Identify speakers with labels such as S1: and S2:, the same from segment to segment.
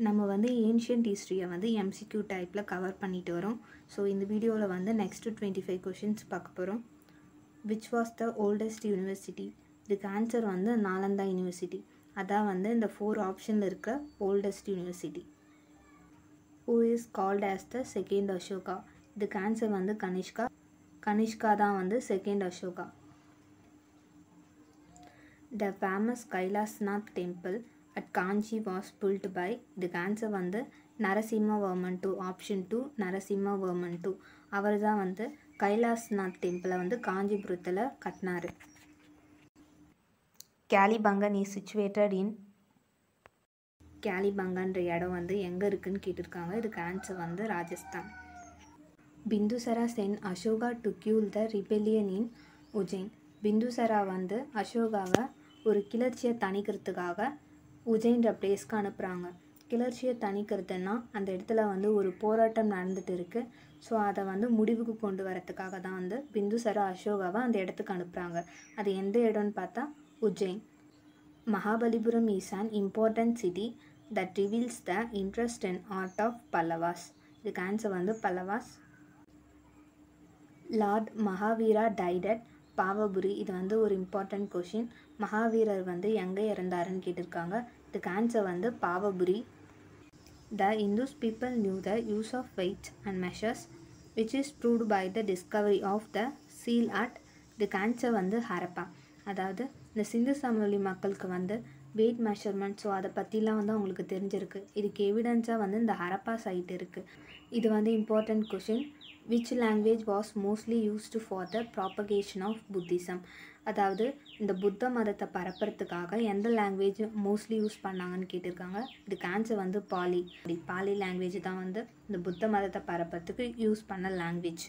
S1: நம்ம வந்து ஏன்ஷியன்ட் ஹிஸ்ட்ரியை வந்து எம்சிக்யூ டைப்பில் கவர் பண்ணிட்டு வரோம் ஸோ இந்த வீடியோவில் வந்து நெக்ஸ்ட்டு டுவெண்ட்டி ஃபைவ் கொஷின்ஸ் பார்க்க போகிறோம் which was the oldest university இதுக்கு ஆன்சர் வந்து நாலந்தா யூனிவர்சிட்டி அதான் வந்து இந்த ஃபோர் ஆப்ஷனில் இருக்க oldest university who is called as the second Ashoka இதுக்கு ஆன்சர் வந்து கனிஷ்கா கனிஷ்கா தான் வந்து second Ashoka the famous Kailasnath temple at Kanchi was built by இதுக்கு ஆன்சர் வந்து Narasimhavarman two option two Narasimhavarman two அவர் தான் வந்து கைலாஸ்நாத் டெம்பிளை வந்து காஞ்சிபுரத்தில் கட்டினார் கேலிபங்கன் இஸ் சிச்சுவேட்டட் இன் கேலிபங்கன்ற இடம் வந்து எங்கே இருக்குன்னு கேட்டிருக்காங்க இதுக்கு ஆன்சர் வந்து Rajasthan Bindusara sent Ashoka to quell the rebellion in Ujjain Bindusara வந்து அசோகாவை ஒரு கிளர்ச்சியை தணிக்கிறதுக்காக உஜ்ஜைன்ற பிளேஸ்க்கு அனுப்புகிறாங்க கிளர்ச்சியை தணிக்கிறதுனா அந்த இடத்துல வந்து ஒரு போராட்டம் நடந்துட்டு இருக்குது ஸோ அதை வந்து முடிவுக்கு கொண்டு வரத்துக்காக தான் வந்து பிந்துசரா அசோகாவை அந்த இடத்துக்கு அனுப்புகிறாங்க அது எந்த இடம்னு பார்த்தா Ujjain Mahabalipuram is an important city that reveals the interest in art of Pallavas இதுக்கு ஆன்சர் வந்து பல்லவாஸ் லார்ட் மகாவீரா டைடட் பாவபுரி இது வந்து ஒரு இம்பார்ட்டன்ட் கொஷின் மகாவீரர் வந்து எங்கே இறந்தாருன்னு கேட்டிருக்காங்க இதுக்கு ஆன்சர் வந்து Pavapuri the Indus people knew the use of weights and measures which is proved by the discovery of the seal at இதுக்கு ஆன்சர் வந்து ஹரப்பா அதாவது இந்த சிந்து சமவெளி மக்களுக்கு வந்து வெயிட் மெஷர்மெண்ட் ஸோ அதை பற்றிலாம் வந்து அவங்களுக்கு தெரிஞ்சிருக்கு இதுக்கு எவிடன்ஸாக வந்து இந்த ஹரப்பா சைட் இருக்குது இது வந்து important question which language was mostly used for the propagation of Buddhism அதாவது இந்த புத்த மதத்தை பரப்புறதுக்காக எந்த லாங்குவேஜ் மோஸ்ட்லி யூஸ் பண்ணாங்கன்னு கேட்டிருக்காங்க இதுக்கு ஆன்சர் வந்து பாலி பாலி லாங்குவேஜ் தான் வந்து இந்த புத்த மதத்தை பரப்புறதுக்கு யூஸ் பண்ண language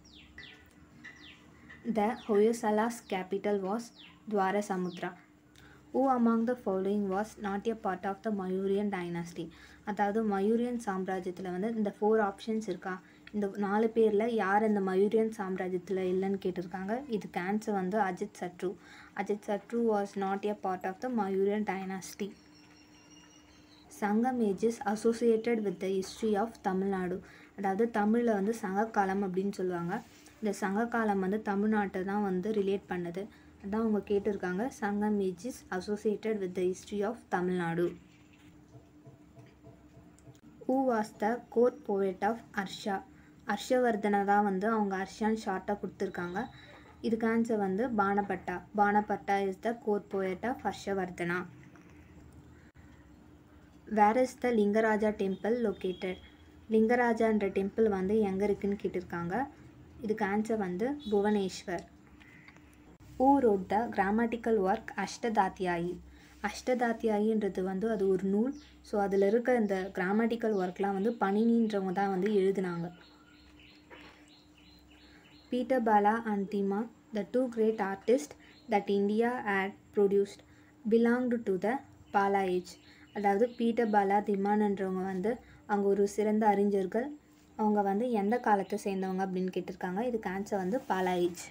S1: the Hoysalas capital was Dwarasamudra who among the following was not a part of the Mauryan dynasty அதாவது மயூரியன் சாம்ராஜ்யத்தில் வந்து இந்த ஃபோர் ஆப்ஷன்ஸ் இருக்கா இந்த நாலு பேரில் யார் இந்த மயூரியன் சாம்ராஜ்யத்தில் இல்லைன்னு கேட்டிருக்காங்க இதுக்கு ஆன்சர் வந்து Ajatashatru Ajatashatru was not a part of the Mauryan dynasty Sangam ages associated with the history of Tamil Nadu அதாவது தமிழில் வந்து சங்ககாலம் அப்படின்னு சொல்லுவாங்க இந்த சங்ககாலம் வந்து தமிழ்நாட்டை தான் வந்து ரிலேட் பண்ணுது அதான் அவங்க கேட்டிருக்காங்க Sangam ages associated with the history of Tamil Nadu who was the court poet of Harsha ஹர்ஷவர்தனை தான் வந்து அவங்க ஹர்ஷான்னு ஷார்ட்டாக கொடுத்துருக்காங்க இதுக்கு ஆன்சர் வந்து Banabhatta Banabhatta is the court poet of Harshavardhana where is the Lingaraja temple located லிங்கராஜான்ற டெம்பிள் வந்து எங்கே இருக்குன்னு கேட்டிருக்காங்க இதுக்கு ஆன்சர் வந்து Bhubaneswar uh wrote the grammatical work Ashtadhyayi அஷ்டதாத்தியாயின்றது வந்து அது ஒரு நூல் ஸோ அதில் இருக்க இந்த கிராமட்டிக்கல் ஒர்க்லாம் வந்து பணினின்றவங்க தான் வந்து எழுதினாங்க Peter Bitpala and Dhiman the two great artist that India had produced belonged to the Pala age அதாவது பீட்டர் பாலா திமான்ன்றவங்க வந்து அவங்க ஒரு சிறந்த அறிஞர்கள் அவங்க வந்து எந்த காலத்தை சேர்ந்தவங்க அப்படின்னு கேட்டிருக்காங்க இதுக்கு ஆன்சர் வந்து Pala age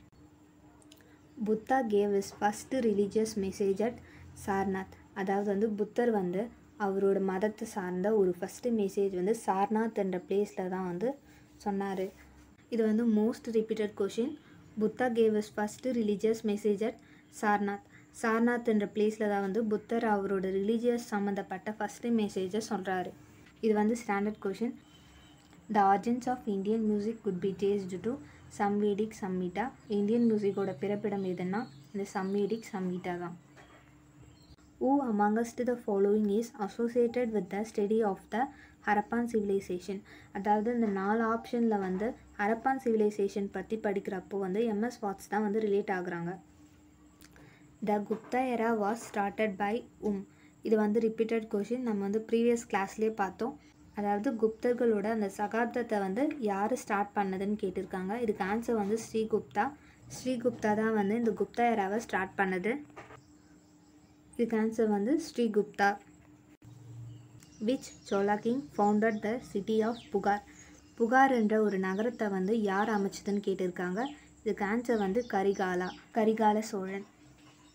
S1: Buddha gave his first religious message at Sarnath அதாவது வந்து புத்தர் வந்து அவரோட மதத்தை சார்ந்த ஒரு ஃபஸ்ட்டு மெசேஜ் வந்து சார்நாத் என்ற பிளேஸில் தான் வந்து சொன்னார் இது வந்து most repeated question Buddha gave his first religious message at Sarnath Sarnath என்ற பிளேஸில் தான் வந்து புத்தர் அவரோட ரிலீஜியஸ் சம்மந்தப்பட்ட ஃபஸ்ட்டு மெசேஜை சொல்கிறாரு இது வந்து standard question the origins of Indian music could be traced to Samavedic Samhita Indian மியூசிக்கோட பிறப்பிடம் எதுன்னா இந்த சம்வேடிக் சம்மீட்டா தான் uh amongst the following is associated with the study of the Harappan civilization அதாவது இந்த நாலு ஆப்ஷனில் வந்து ஹரப்பான் சிவிலைசேஷன் பற்றி படிக்கிறப்போ வந்து எம்எஸ் வாட்ஸ் தான் வந்து ரிலேட் ஆகுறாங்க the Gupta era was started by um இது வந்து ரிப்பீட்டட் கொஷின் நம்ம வந்து ப்ரீவியஸ் கிளாஸ்லேயே பார்த்தோம் அதாவது குப்தர்களோட அந்த சகாப்தத்தை வந்து யார் ஸ்டார்ட் பண்ணதுன்னு கேட்டிருக்காங்க இதுக்கு ஆன்சர் வந்து ஸ்ரீகுப்தா ஸ்ரீகுப்தா தான் வந்து இந்த குப்தா எராவை ஸ்டார்ட் பண்ணது இதுக்கு ஆன்சர் வந்து Srigupta which Chola king founded the city of Puhar Puhar என்ற ஒரு நகரத்தை வந்து யார் அமைச்சதுன்னு கேட்டிருக்காங்க இதுக்கு ஆன்சர் வந்து Karikala Karikala Cholan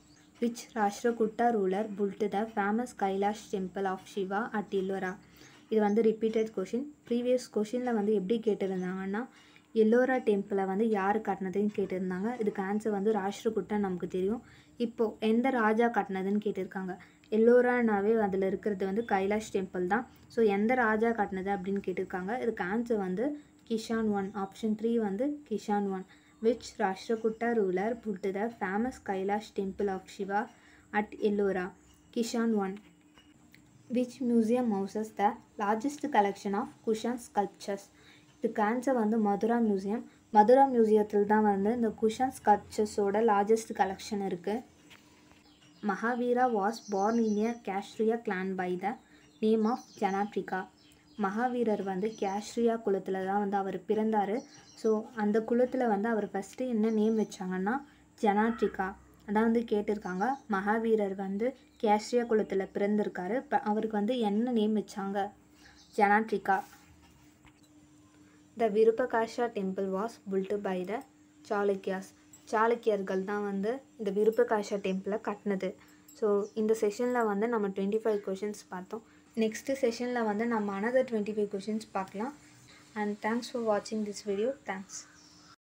S1: which Rashtrakuta ruler built the famous Kailash temple of Shiva at Ellora இது வந்து ரிப்பீட்டட் கொஷின் ப்ரீவியஸ் கொஷினில் வந்து எப்படி கேட்டிருந்தாங்கன்னா எல்லோரா டெம்பிளை வந்து யார் கட்டினதுன்னு கேட்டிருந்தாங்க இதுக்கு ஆன்சர் வந்து ராஷ்டிரகுட்டா நமக்கு தெரியும் இப்போது எந்த ராஜா கட்டினதுன்னு கேட்டிருக்காங்க எல்லோரானாவே அதில் இருக்கிறது வந்து கைலாஷ் டெம்பிள் தான் ஸோ எந்த ராஜா கட்டினது அப்படின்னு கேட்டிருக்காங்க இதுக்கு ஆன்சர் வந்து கிஷான் ஒன் ஆப்ஷன் த்ரீ வந்து question one which Rashtrakuta ruler built the famous Kailash temple of Shiva at Ellora question one which museum houses the largest collection of Kushan sculptures இதுக்கு ஆன்சர் வந்து மதுரா மியூசியம் மதுரா மியூசியத்தில் தான் வந்து இந்த குஷன் ஸ்கல்ப்சர்ஸோட லார்ஜஸ்ட் கலெக்ஷன் இருக்குது Mahavira was born in a Kshatriya clan by the name of Jnatrika மகாவீரர் வந்து கேஷ்ரியா குலத்தில் தான் வந்து அவர் பிறந்தார் ஸோ அந்த குலத்தில் வந்து அவர் ஃபஸ்ட்டு என்ன நேம் வச்சாங்கன்னா ஜனாட்ரிகா அதான் வந்து கேட்டிருக்காங்க மகாவீரர் வந்து கேஷ்ரியா குலத்தில் பிறந்திருக்காரு இப்போ அவருக்கு வந்து என்ன நேம் வச்சாங்க Jnatrika the Virupaksha temple was built by the Chalukyas சாளுக்கியர்கள் தான் வந்து இந்த விருப்பகாஷா டெம்பிளை கட்டினது ஸோ இந்த செஷனில் வந்து நம்ம டுவெண்ட்டி ஃபைவ் கொஷின்ஸ் பார்த்தோம் நெக்ஸ்ட்டு செஷனில் வந்து நம்ம அனதர் டுவெண்ட்டி ஃபைவ் கொஷின்ஸ் பார்க்கலாம் அண்ட் தேங்க்ஸ் ஃபார் வாட்சிங் திஸ் வீடியோ தேங்க்ஸ்